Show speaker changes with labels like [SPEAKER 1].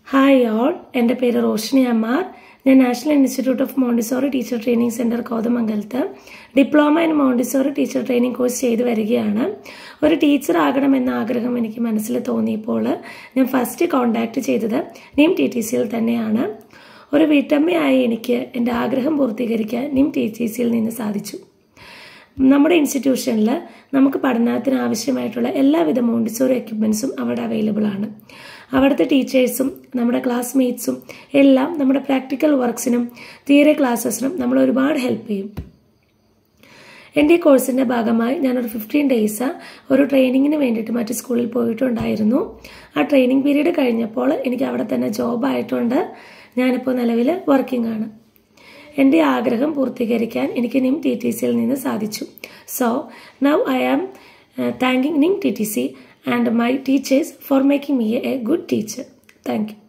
[SPEAKER 1] hi all എൻ്റെ പേര് റോഷിനി അമ്മാർ ഞാൻ national institute of Montessori teacher training centre കോതമംഗലത്ത് diploma in Montessori teacher training course ചെയ്തു വരികയാണ് ഒരു ടീച്ചർ ആകണമെന്ന ആഗ്രഹം എനിക്ക് മനസ്സിൽ തോന്നിയപ്പോൾ ഞാൻ ഫസ്റ്റ് കോണ്ടാക്ട് ചെയ്തത് നിം ടി ടി സിയിൽ തന്നെയാണ് ഒരു വീട്ടമ്മയായി എനിക്ക് എൻ്റെ ആഗ്രഹം പൂർത്തീകരിക്കാൻ നിം ടി ടി സിയിൽ നിന്ന് സാധിച്ചു നമ്മുടെ ഇൻസ്റ്റിറ്റ്യൂഷനിൽ നമുക്ക് പഠനത്തിന് ആവശ്യമായിട്ടുള്ള എല്ലാവിധ മോണ്ടിസോറി എക്യുപ്മെൻസും അവിടെ അവൈലബിൾ ആണ് അവിടുത്തെ ടീച്ചേഴ്സും നമ്മുടെ ക്ലാസ്മേറ്റ്സും എല്ലാം നമ്മുടെ പ്രാക്ടിക്കൽ വർക്ക്സിനും തിയറി ക്ലാസ്സസിനും നമ്മൾ ഒരുപാട് ഹെൽപ്പ് ചെയ്യും എൻ്റെ ഈ കോഴ്സിൻ്റെ ഭാഗമായി ഞാനൊരു ഫിഫ്റ്റീൻ ഡേയ്സ് ഒരു ട്രെയിനിങ്ങിന് വേണ്ടിയിട്ട് മറ്റു സ്കൂളിൽ പോയിട്ടുണ്ടായിരുന്നു ആ ട്രെയിനിങ് പീരീഡ് കഴിഞ്ഞപ്പോൾ എനിക്ക് അവിടെ തന്നെ ജോബ് ആയിട്ടുണ്ട് ഞാനിപ്പോൾ നിലവിൽ വർക്കിംഗ് ആണ് എൻ്റെ ആഗ്രഹം പൂർത്തീകരിക്കാൻ എനിക്ക് നിം ടി ടി സിയിൽ നിന്ന് സാധിച്ചു so now I am thanking NIMTTC and my teachers for making me a good teacher thank U